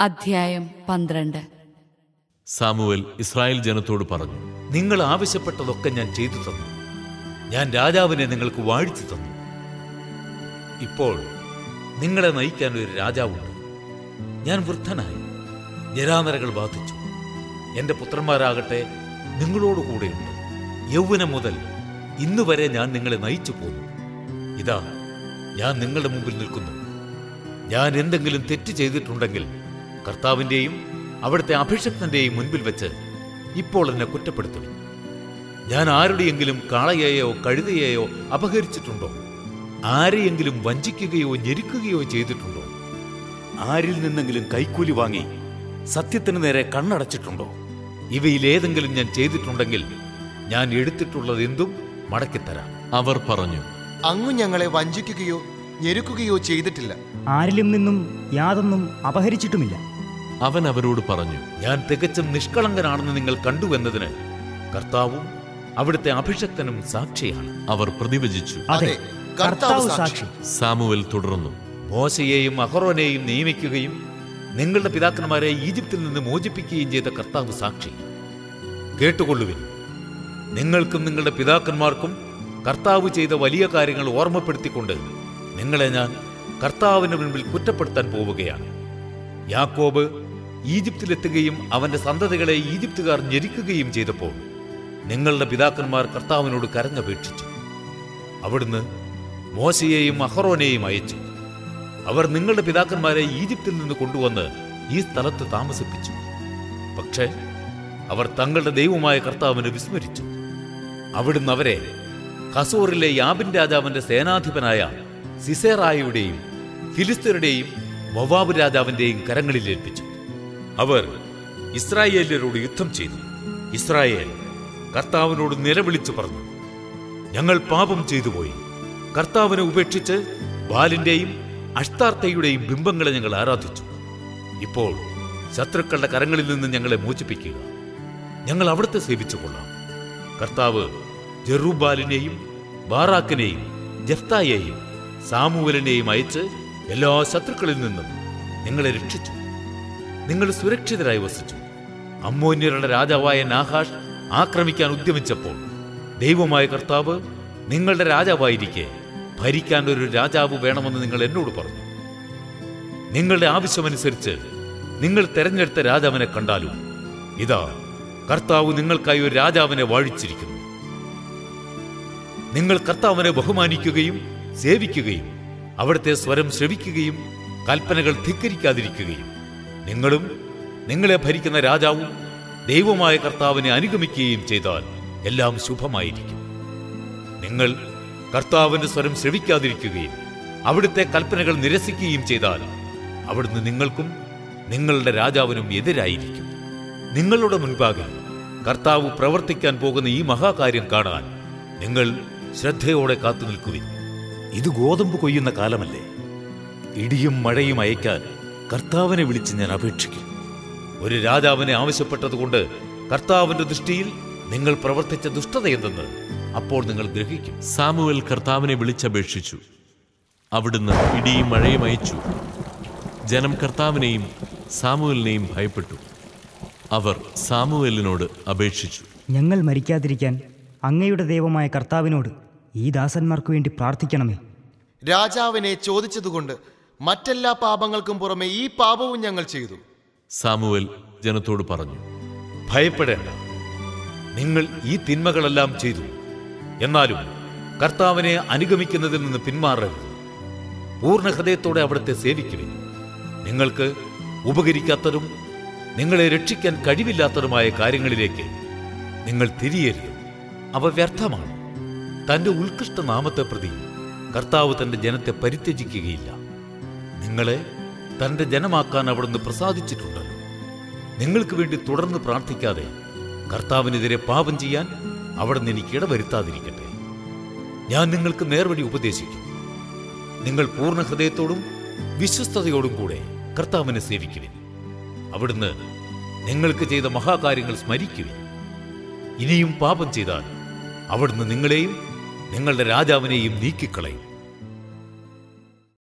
അധ്യായം പന്ത്രണ്ട് Samuel Israel ജനത്തോട് പറഞ്ഞു നിങ്ങൾ ആവശ്യപ്പെട്ടതൊക്കെ ഞാൻ ചെയ്തു തന്നു ഞാൻ രാജാവിനെ നിങ്ങൾക്ക് വാഴിച്ചു തന്നു ഇപ്പോൾ നിങ്ങളെ നയിക്കാൻ ഒരു രാജാവുണ്ട് ഞാൻ വൃദ്ധനായി ജരാനരകൾ ബാധിച്ചു എന്റെ പുത്രന്മാരാകട്ടെ നിങ്ങളോട് കൂടെയുണ്ട് യൗവനം മുതൽ ഇന്നുവരെ ഞാൻ നിങ്ങളെ നയിച്ചു പോന്നു ഇതാ ഞാൻ നിങ്ങളുടെ മുമ്പിൽ നിൽക്കുന്നു ഞാൻ എന്തെങ്കിലും തെറ്റ് ചെയ്തിട്ടുണ്ടെങ്കിൽ കർത്താവിൻ്റെയും അവിടുത്തെ അഭിഷക്തന്റെയും മുൻപിൽ വെച്ച് ഇപ്പോൾ എന്നെ കുറ്റപ്പെടുത്തും ഞാൻ ആരുടെയെങ്കിലും കാളയെയോ കഴുതയെയോ അപഹരിച്ചിട്ടുണ്ടോ ആരെയെങ്കിലും വഞ്ചിക്കുകയോ ഞെരുക്കുകയോ ചെയ്തിട്ടുണ്ടോ ആരിൽ നിന്നെങ്കിലും കൈക്കൂലി വാങ്ങി സത്യത്തിന് നേരെ കണ്ണടച്ചിട്ടുണ്ടോ ഇവയിലേതെങ്കിലും ഞാൻ ചെയ്തിട്ടുണ്ടെങ്കിൽ ഞാൻ എടുത്തിട്ടുള്ളത് എന്തും മടക്കിത്തരാം അവർ പറഞ്ഞു അങ്ങ് ഞങ്ങളെ വഞ്ചിക്കുകയോ ഞെരുക്കുകയോ ചെയ്തിട്ടില്ല ആരിലും നിന്നും യാതൊന്നും അപഹരിച്ചിട്ടുമില്ല അവൻ അവരോട് പറഞ്ഞു ഞാൻ തികച്ചും നിഷ്കളങ്കനാണെന്ന് നിങ്ങൾ കണ്ടുവെന്നതിന് കർത്താവും അവിടുത്തെ അഭിഷക്തനും സാക്ഷിയാണ് അവർ പ്രതിവചിച്ചു അതെ കർത്താവ് സാക്ഷി സാമുവൽ തുടർന്നു മോശയെയും അഹറോനെയും നിയമിക്കുകയും നിങ്ങളുടെ പിതാക്കന്മാരെ ഈജിപ്തിൽ നിന്ന് മോചിപ്പിക്കുകയും ചെയ്ത കർത്താവ് സാക്ഷി കേട്ടുകൊള്ളുവിൻ നിങ്ങൾക്കും നിങ്ങളുടെ പിതാക്കന്മാർക്കും കർത്താവ് ചെയ്ത വലിയ കാര്യങ്ങൾ ഓർമ്മപ്പെടുത്തിക്കൊണ്ട് നിങ്ങളെ ഞാൻ കർത്താവിന് മുൻപിൽ കുറ്റപ്പെടുത്താൻ പോവുകയാണ് യാക്കോബ് ഈജിപ്തിലെത്തുകയും അവന്റെ സന്തതികളെ ഈജിപ്തുകാർ ഞെരിക്കുകയും ചെയ്തപ്പോൾ നിങ്ങളുടെ പിതാക്കന്മാർ കർത്താവിനോട് കരഞ്ഞപേക്ഷിച്ചു അവിടുന്ന് മോശയെയും അഹറോനെയും അയച്ചു അവർ നിങ്ങളുടെ പിതാക്കന്മാരെ ഈജിപ്തിൽ നിന്ന് കൊണ്ടുവന്ന് ഈ സ്ഥലത്ത് താമസിപ്പിച്ചു പക്ഷേ അവർ തങ്ങളുടെ ദൈവമായ കർത്താവിനെ വിസ്മരിച്ചു അവിടുന്ന് അവരെ ഹസോറിലെ യാബിൻ രാജാവിന്റെ സേനാധിപനായ സിസേറായുടെയും ഫിലിസ്തരുടെയും മൊവാബ് രാജാവിന്റെയും കരങ്ങളിൽ ഏൽപ്പിച്ചു അവർ ഇസ്രായേല്യരോട് യുദ്ധം ചെയ്തു ഇസ്രായേൽ കർത്താവിനോട് നിലവിളിച്ചു പറഞ്ഞു ഞങ്ങൾ പാപം ചെയ്തുപോയി കർത്താവിനെ ഉപേക്ഷിച്ച് ബാലിന്റെയും അഷ്ടാർത്ഥയുടെയും ബിംബങ്ങളെ ഞങ്ങൾ ആരാധിച്ചു ഇപ്പോൾ ശത്രുക്കളുടെ കരങ്ങളിൽ നിന്ന് ഞങ്ങളെ മോചിപ്പിക്കുക ഞങ്ങൾ അവിടുത്തെ സേവിച്ചുകൊള്ളാം കർത്താവ് ജെറുബാലിനെയും ബാറാക്കിനെയും ജഫ്തായെയും സാമുവലിനെയും അയച്ച് എല്ലാ ശത്രുക്കളിൽ നിന്നും നിങ്ങളെ രക്ഷിച്ചു നിങ്ങൾ സുരക്ഷിതരായി വസിച്ചു അമ്മോന്യരുടെ രാജാവായ നാഹാഷ് ആക്രമിക്കാൻ ഉദ്യമിച്ചപ്പോൾ ദൈവമായ കർത്താവ് നിങ്ങളുടെ രാജാവായിരിക്കെ ഭരിക്കാൻ ഒരു രാജാവ് വേണമെന്ന് നിങ്ങൾ എന്നോട് പറഞ്ഞു നിങ്ങളുടെ ആവശ്യമനുസരിച്ച് നിങ്ങൾ തെരഞ്ഞെടുത്ത രാജാവിനെ കണ്ടാലും ഇതാ കർത്താവ് നിങ്ങൾക്കായി ഒരു രാജാവിനെ വാഴിച്ചിരിക്കുന്നു നിങ്ങൾ കർത്താവിനെ ബഹുമാനിക്കുകയും സേവിക്കുകയും അവിടുത്തെ സ്വരം ശ്രവിക്കുകയും കൽപ്പനകൾ ധിക്കരിക്കാതിരിക്കുകയും നിങ്ങളും നിങ്ങളെ ഭരിക്കുന്ന രാജാവും ദൈവമായ കർത്താവിനെ അനുഗമിക്കുകയും ചെയ്താൽ എല്ലാം ശുഭമായിരിക്കും നിങ്ങൾ കർത്താവിന്റെ സ്വരം ശ്രവിക്കാതിരിക്കുകയും അവിടുത്തെ കൽപ്പനകൾ നിരസിക്കുകയും ചെയ്താൽ അവിടുന്ന് നിങ്ങൾക്കും നിങ്ങളുടെ രാജാവിനും എതിരായിരിക്കും നിങ്ങളുടെ മുൻപാകെ കർത്താവ് പ്രവർത്തിക്കാൻ പോകുന്ന ഈ മഹാകാര്യം കാണാൻ നിങ്ങൾ ശ്രദ്ധയോടെ കാത്തു നിൽക്കുവിൻ ഇത് ഗോതമ്പ് കൊയ്യുന്ന കാലമല്ലേ ഇടിയും മഴയും അയക്കാൻ കർത്താവിനെ വിളിച്ച് ഞാൻ അപേക്ഷിക്കും ഒരു രാജാവിനെ ആവശ്യപ്പെട്ടതുകൊണ്ട് കർത്താവിന്റെ ദൃഷ്ടിയിൽ നിങ്ങൾ പ്രവർത്തിച്ച ദുഷ്ടതയെന്തെന്ന് അപ്പോൾ നിങ്ങൾ ഗ്രഹിക്കും സാമുവൽ കർത്താവിനെ വിളിച്ചപേക്ഷിച്ചു അവിടുന്ന് ഇടിയും മഴയും അയച്ചു ജനം കർത്താവിനെയും സാമുവലിനെയും ഭയപ്പെട്ടു അവർ സാമുവലിനോട് അപേക്ഷിച്ചു ഞങ്ങൾ മരിക്കാതിരിക്കാൻ അങ്ങയുടെ ദൈവമായ കർത്താവിനോട് ഈ ദാസന്മാർക്കു വേണ്ടി പ്രാർത്ഥിക്കണമേ രാജാവിനെ ചോദിച്ചതുകൊണ്ട് മറ്റെല്ലാ പാപങ്ങൾക്കും പുറമെ ഈ പാപവും ഞങ്ങൾ ചെയ്തു സാമുവൽ ജനത്തോട് പറഞ്ഞു ഭയപ്പെടേണ്ട നിങ്ങൾ ഈ തിന്മകളെല്ലാം ചെയ്തു എന്നാലും കർത്താവിനെ അനുഗമിക്കുന്നതിൽ നിന്ന് പിന്മാറരുത് പൂർണ്ണ ഹൃദയത്തോടെ അവിടുത്തെ സേവിക്കുവിൻ നിങ്ങൾക്ക് ഉപകരിക്കാത്തതും നിങ്ങളെ രക്ഷിക്കാൻ കഴിവില്ലാത്തതുമായ കാര്യങ്ങളിലേക്ക് നിങ്ങൾ തിരിയരുത് അവ വ്യർത്ഥമാണ് തന്റെ ഉത്കൃഷ്ട നാമത്തെ പ്രതി കർത്താവ് തന്റെ ജനത്തെ പരിത്യജിക്കുകയില്ല നിങ്ങളെ തന്റെ ജനമാക്കാൻ അവിടുന്ന് പ്രസാദിച്ചിട്ടുണ്ടല്ലോ നിങ്ങൾക്ക് വേണ്ടി തുടർന്ന് പ്രാർത്ഥിക്കാതെ കർത്താവിനെതിരെ പാപം ചെയ്യാൻ അവിടുന്ന് എനിക്ക് ഇടവരുത്താതിരിക്കട്ടെ ഞാൻ നിങ്ങൾക്ക് നേർവഴി ഉപദേശിക്കും നിങ്ങൾ പൂർണ്ണ ഹൃദയത്തോടും വിശ്വസ്തയോടും കൂടെ കർത്താവിനെ സേവിക്കുവിൻ അവിടുന്ന് നിങ്ങൾക്ക് ചെയ്ത മഹാകാര്യങ്ങൾ സ്മരിക്കുവിൻ ഇനിയും പാപം ചെയ്താൽ അവിടുന്ന് നിങ്ങളെയും നിങ്ങളുടെ രാജാവിനെയും നീക്കിക്കളയും